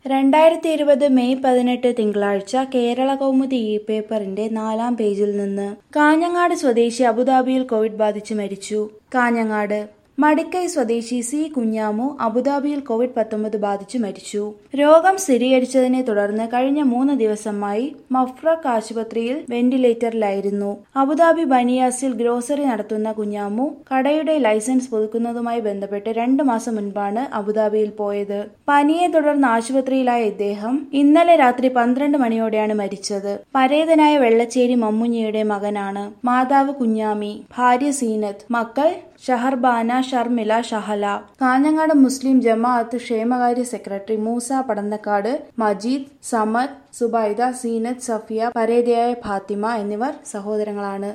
രണ്ടായിരത്തി ഇരുപത് മെയ് പതിനെട്ട് തിങ്കളാഴ്ച കേരള കൗമുദി ഇ പേപ്പറിന്റെ നാലാം പേജിൽ നിന്ന് കാഞ്ഞങ്ങാട് സ്വദേശി അബുദാബിയിൽ കോവിഡ് ബാധിച്ച് മരിച്ചു കാഞ്ഞങ്ങാട് മടിക്കൈ സ്വദേശി സി കുഞ്ഞാമു അബുദാബിയിൽ കോവിഡ് പത്തൊമ്പത് ബാധിച്ചു മരിച്ചു രോഗം സ്ഥിരീകരിച്ചതിനെ തുടർന്ന് കഴിഞ്ഞ മൂന്ന് ദിവസമായി മഫ്രഖ് ആശുപത്രിയിൽ വെന്റിലേറ്ററിലായിരുന്നു അബുദാബി ബനിയാസിൽ ഗ്രോസറി നടത്തുന്ന കുഞ്ഞാമു കടയുടെ ലൈസൻസ് പുതുക്കുന്നതുമായി ബന്ധപ്പെട്ട് രണ്ടു മാസം മുൻപാണ് അബുദാബിയിൽ പോയത് പനിയെ തുടർന്ന് ആശുപത്രിയിലായ ഇദ്ദേഹം ഇന്നലെ രാത്രി പന്ത്രണ്ട് മണിയോടെയാണ് മരിച്ചത് പരേതനായ വെള്ളച്ചേരി മമ്മുഞ്ഞിയുടെ മകനാണ് മാതാവ് കുഞ്ഞാമി ഭാര്യ സീനത്ത് മക്കൾ ഷഹർബാന ഷർമില ഷഹല കാഞ്ഞങ്ങാട് മുസ്ലിം ജമാഅത്ത് ക്ഷേമകാര്യ സെക്രട്ടറി മൂസ പടന്നക്കാട് മജീദ് സമദ് സുബൈദ സീനത്ത് സഫിയ പരേതയായ ഫാത്തിമ എന്നിവർ സഹോദരങ്ങളാണ്